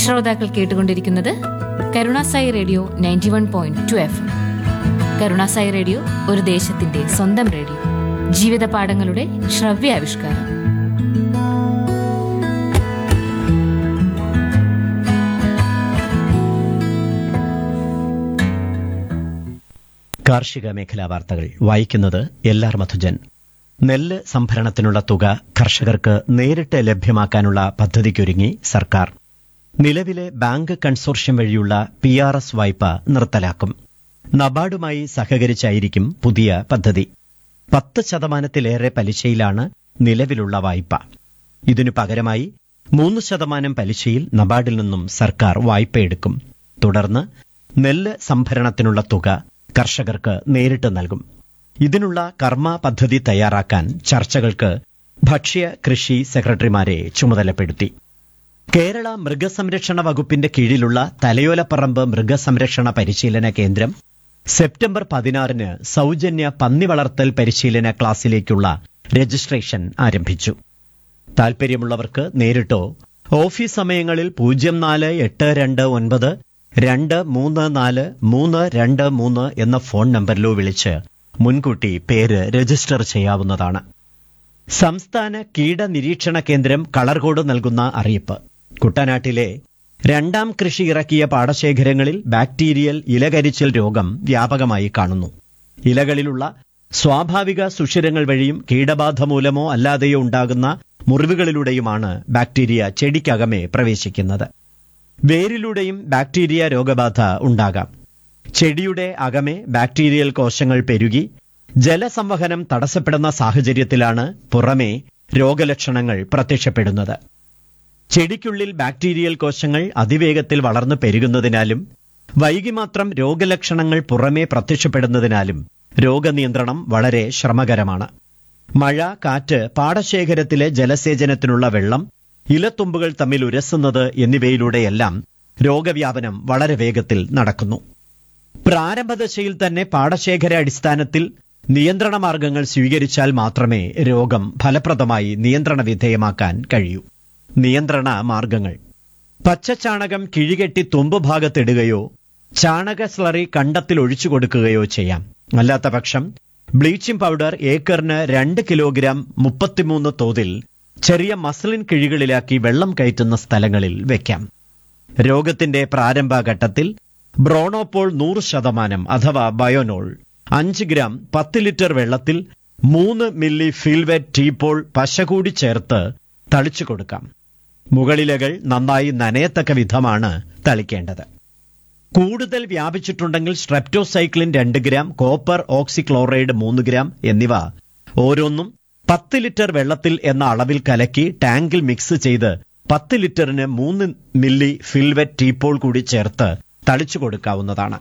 ശ്രോതാക്കൾ കേട്ടുകൊണ്ടിരിക്കുന്നത് Karunasai radio ninety one point two FM Karunasai radio ഒരു ദേശത്തിന്റെ സ്വന്തം റേഡിയോ ജീവിത പാഠങ്ങളുടെ ശ്രവ്യാവിഷ്കാരം കാർഷിക മേഖലാ വാർത്തകൾ വായിക്കുന്നത് എല്ലാർ മധുജൻ നെല്ല് സംഭരണത്തിനുള്ള തുക കർഷകർക്ക് നേരിട്ട് ലഭ്യമാക്കാനുള്ള പദ്ധതിക്കൊരുങ്ങി സർക്കാർ നിലവിലെ ബാങ്ക് കൺസോർഷ്യം വഴിയുള്ള പി ആർ എസ് വായ്പ നിർത്തലാക്കും നബാർഡുമായി സഹകരിച്ചായിരിക്കും പുതിയ പദ്ധതി പത്ത് ശതമാനത്തിലേറെ പലിശയിലാണ് നിലവിലുള്ള വായ്പ ഇതിനു പകരമായി മൂന്ന് ശതമാനം പലിശയിൽ നബാർഡിൽ നിന്നും സർക്കാർ വായ്പയെടുക്കും തുടർന്ന് നെല്ല് സംഭരണത്തിനുള്ള തുക കർഷകർക്ക് നേരിട്ട് നൽകും ഇതിനുള്ള കർമ്മ പദ്ധതി തയ്യാറാക്കാൻ ചർച്ചകൾക്ക് ഭക്ഷ്യ കൃഷി സെക്രട്ടറിമാരെ ചുമതലപ്പെടുത്തി കേരള മൃഗസംരക്ഷണ വകുപ്പിന്റെ കീഴിലുള്ള തലയോലപ്പറമ്പ് മൃഗസംരക്ഷണ പരിശീലന കേന്ദ്രം സെപ്റ്റംബർ പതിനാറിന് സൗജന്യ പന്നി വളർത്തൽ പരിശീലന ക്ലാസ്സിലേക്കുള്ള രജിസ്ട്രേഷൻ ആരംഭിച്ചു താൽപ്പര്യമുള്ളവർക്ക് നേരിട്ടോ ഓഫീസ് സമയങ്ങളിൽ പൂജ്യം നാല് എട്ട് രണ്ട് ഒൻപത് രണ്ട് മൂന്ന് നാല് മൂന്ന് രണ്ട് മൂന്ന് എന്ന ഫോൺ നമ്പറിലോ വിളിച്ച് മുൻകൂട്ടി പേര് രജിസ്റ്റർ ചെയ്യാവുന്നതാണ് സംസ്ഥാന കീട നിരീക്ഷണ കേന്ദ്രം കളർകോട് നൽകുന്ന അറിയിപ്പ് കുട്ടനാട്ടിലെ രണ്ടാം കൃഷി ഇറക്കിയ പാടശേഖരങ്ങളിൽ ബാക്ടീരിയൽ ഇലകരിച്ചൽ രോഗം വ്യാപകമായി കാണുന്നു ഇലകളിലുള്ള സ്വാഭാവിക സുഷിരങ്ങൾ വഴിയും കീടബാധ മൂലമോ അല്ലാതെയോ ഉണ്ടാകുന്ന മുറിവുകളിലൂടെയുമാണ് ബാക്ടീരിയ ചെടിക്കകമേ പ്രവേശിക്കുന്നത് വേരിലൂടെയും ബാക്ടീരിയ രോഗബാധ ഉണ്ടാകാം ചെടിയുടെ അകമേ ബാക്ടീരിയൽ കോശങ്ങൾ പെരുകി ജലസംവഹനം തടസ്സപ്പെടുന്ന സാഹചര്യത്തിലാണ് പുറമേ രോഗലക്ഷണങ്ങൾ പ്രത്യക്ഷപ്പെടുന്നത് ചെടിക്കുള്ളിൽ ബാക്ടീരിയൽ കോശങ്ങൾ അതിവേഗത്തിൽ വളർന്നു പെരുകുന്നതിനാലും വൈകി മാത്രം രോഗലക്ഷണങ്ങൾ പുറമേ പ്രത്യക്ഷപ്പെടുന്നതിനാലും രോഗനിയന്ത്രണം വളരെ ശ്രമകരമാണ് മഴ കാറ്റ് പാടശേഖരത്തിലെ ജലസേചനത്തിനുള്ള വെള്ളം ഇലത്തുമ്പുകൾ തമ്മിൽ ഉരസുന്നത് എന്നിവയിലൂടെയെല്ലാം രോഗവ്യാപനം വളരെ വേഗത്തിൽ നടക്കുന്നു പ്രാരംഭദശയിൽ തന്നെ പാടശേഖര അടിസ്ഥാനത്തിൽ നിയന്ത്രണ മാർഗങ്ങൾ സ്വീകരിച്ചാൽ മാത്രമേ രോഗം ഫലപ്രദമായി നിയന്ത്രണ വിധേയമാക്കാൻ കഴിയൂ നിയന്ത്രണ മാർഗങ്ങൾ പച്ചച്ചാണകം കിഴികെട്ടി തുമ്പുഭാഗത്തിടുകയോ ചാണക സ്ലറി കണ്ടത്തിൽ ഒഴിച്ചു കൊടുക്കുകയോ ചെയ്യാം അല്ലാത്ത പക്ഷം ബ്ലീച്ചിംഗ് പൗഡർ ഏക്കറിന് രണ്ട് കിലോഗ്രാം മുപ്പത്തിമൂന്ന് തോതിൽ ചെറിയ മസ്ലിൻ കിഴികളിലാക്കി വെള്ളം കയറ്റുന്ന സ്ഥലങ്ങളിൽ വെക്കാം രോഗത്തിന്റെ പ്രാരംഭഘട്ടത്തിൽ ബ്രോണോപോൾ നൂറ് ശതമാനം അഥവാ ബയോനോൾ അഞ്ച് ഗ്രാം പത്ത് ലിറ്റർ വെള്ളത്തിൽ മൂന്ന് മില്ലി ഫിൽവെറ്റ് ടീപോൾ പശ കൂടി ചേർത്ത് തളിച്ചു കൊടുക്കാം മുകളിലകൾ നന്നായി നനയത്തക്ക വിധമാണ് തളിക്കേണ്ടത് കൂടുതൽ വ്യാപിച്ചിട്ടുണ്ടെങ്കിൽ സ്ട്രെപ്റ്റോസൈക്ലിൻ രണ്ട് ഗ്രാം കോപ്പർ ഓക്സിക്ലോറൈഡ് മൂന്ന് ഗ്രാം എന്നിവ ഓരോന്നും പത്ത് ലിറ്റർ വെള്ളത്തിൽ എന്ന അളവിൽ കലക്കി ടാങ്കിൽ മിക്സ് ചെയ്ത് പത്ത് ലിറ്ററിന് മൂന്ന് മില്ലി ഫിൽവെറ്റ് ടീപ്പോൾ കൂടി ചേർത്ത് തളിച്ചു കൊടുക്കാവുന്നതാണ്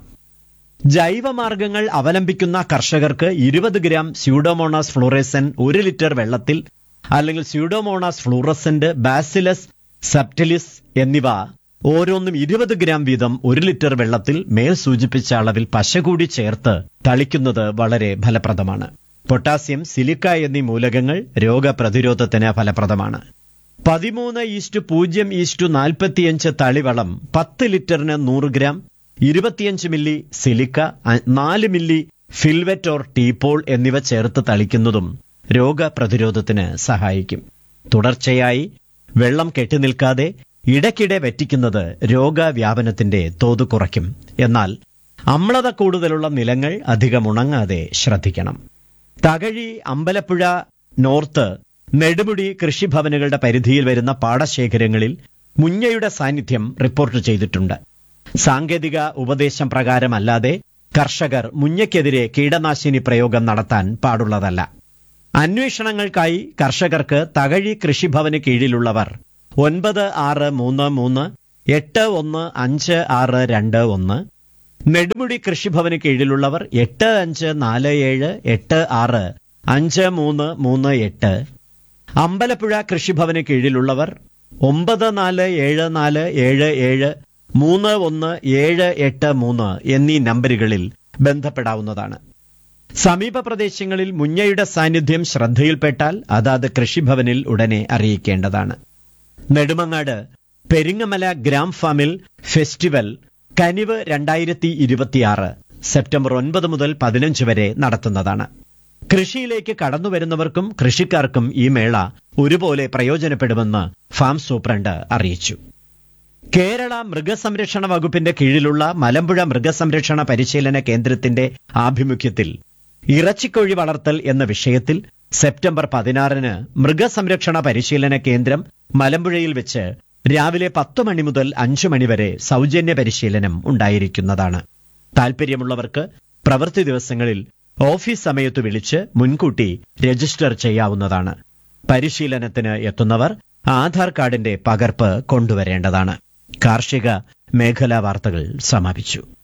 ജൈവമാർഗങ്ങൾ അവലംബിക്കുന്ന കർഷകർക്ക് ഇരുപത് ഗ്രാം സ്യൂഡോമോണാസ് ഫ്ലൂറസൻ ഒരു ലിറ്റർ വെള്ളത്തിൽ അല്ലെങ്കിൽ സ്യൂഡോമോണാസ് ഫ്ലൂറസന്റ് ബാസിലസ് സപ്റ്റലിസ് എന്നിവ ഓരോന്നും ഇരുപത് ഗ്രാം വീതം ഒരു ലിറ്റർ വെള്ളത്തിൽ മേൽ സൂചിപ്പിച്ച അളവിൽ പശ കൂടി ചേർത്ത് തളിക്കുന്നത് വളരെ ഫലപ്രദമാണ് പൊട്ടാസ്യം സിലിക്ക എന്നീ മൂലകങ്ങൾ രോഗപ്രതിരോധത്തിന് ഫലപ്രദമാണ് പതിമൂന്ന് ഈസ്റ്റു പൂജ്യം ഈസ്റ്റു നാൽപ്പത്തിയഞ്ച് തളിവളം പത്ത് ലിറ്ററിന് നൂറ് ഗ്രാം ഇരുപത്തിയഞ്ച് മില്ലി സിലിക്ക അ- നാല് മില്ലി ഫിൽവെറ്റ് ഓർ ടീപോൾ എന്നിവ ചേർത്ത് തളിക്കുന്നതും രോഗപ്രതിരോധത്തിന് സഹായിക്കും തുടർച്ചയായി വെള്ളം കെട്ടിനിൽക്കാതെ ഇടയ്ക്കിടെ വറ്റിക്കുന്നത് രോഗവ്യാപനത്തിന്റെ തോത് കുറയ്ക്കും എന്നാൽ അമ്ലത കൂടുതലുള്ള നിലങ്ങൾ അധികം ഉണങ്ങാതെ ശ്രദ്ധിക്കണം തകഴി അമ്പലപ്പുഴ നോർത്ത് നെടുമുടി കൃഷിഭവനുകളുടെ പരിധിയിൽ വരുന്ന പാടശേഖരങ്ങളിൽ മുഞ്ഞയുടെ സാന്നിധ്യം റിപ്പോർട്ട് ചെയ്തിട്ടുണ്ട് സാങ്കേതിക ഉപദേശം പ്രകാരമല്ലാതെ കർഷകർ മുഞ്ഞയ്ക്കെതിരെ കീടനാശിനി പ്രയോഗം നടത്താൻ പാടുള്ളതല്ല അന്വേഷണങ്ങൾക്കായി കർഷകർക്ക് തകഴി കൃഷിഭവന് കീഴിലുള്ളവർ ഒൻപത് ആറ് മൂന്ന് മൂന്ന് എട്ട് ഒന്ന് അഞ്ച് ആറ് രണ്ട് ഒന്ന് നെടുമുടി കൃഷിഭവന് കീഴിലുള്ളവർ എട്ട് അഞ്ച് നാല് ഏഴ് എട്ട് ആറ് അഞ്ച് മൂന്ന് മൂന്ന് എട്ട് അമ്പലപ്പുഴ കൃഷിഭവന് കീഴിലുള്ളവർ ഒമ്പത് നാല് ഏഴ് നാല് ഏഴ് ഏഴ് മൂന്ന് ഒന്ന് ഏഴ് എട്ട് മൂന്ന് എന്നീ നമ്പറുകളിൽ ബന്ധപ്പെടാവുന്നതാണ് സമീപ പ്രദേശങ്ങളിൽ മുഞ്ഞയുടെ സാന്നിധ്യം ശ്രദ്ധയിൽപ്പെട്ടാൽ അതാത് കൃഷിഭവനിൽ ഉടനെ അറിയിക്കേണ്ടതാണ് നെടുമങ്ങാട് പെരിങ്ങമല ഗ്രാം ഫാമിൽ ഫെസ്റ്റിവൽ കനിവ് രണ്ടായിരത്തി ഇരുപത്തിയാറ് സെപ്റ്റംബർ ഒൻപത് മുതൽ പതിനഞ്ച് വരെ നടത്തുന്നതാണ് കൃഷിയിലേക്ക് കടന്നുവരുന്നവർക്കും കൃഷിക്കാർക്കും ഈ മേള ഒരുപോലെ പ്രയോജനപ്പെടുമെന്ന് ഫാം സൂപ്രണ്ട് അറിയിച്ചു കേരള മൃഗസംരക്ഷണ വകുപ്പിന്റെ കീഴിലുള്ള മലമ്പുഴ മൃഗസംരക്ഷണ പരിശീലന കേന്ദ്രത്തിന്റെ ആഭിമുഖ്യത്തിൽ ഇറച്ചിക്കോഴി വളർത്തൽ എന്ന വിഷയത്തിൽ സെപ്റ്റംബർ പതിനാറിന് മൃഗസംരക്ഷണ പരിശീലന കേന്ദ്രം മലമ്പുഴയിൽ വെച്ച് രാവിലെ പത്ത് മണി മുതൽ അഞ്ചു മണിവരെ സൗജന്യ പരിശീലനം ഉണ്ടായിരിക്കുന്നതാണ് താൽപ്പര്യമുള്ളവർക്ക് പ്രവൃത്തി ദിവസങ്ങളിൽ ഓഫീസ് സമയത്ത് വിളിച്ച് മുൻകൂട്ടി രജിസ്റ്റർ ചെയ്യാവുന്നതാണ് പരിശീലനത്തിന് എത്തുന്നവർ ആധാർ കാർഡിന്റെ പകർപ്പ് കൊണ്ടുവരേണ്ടതാണ് കാർഷിക മേഖലാ വാർത്തകൾ സമാപിച്ചു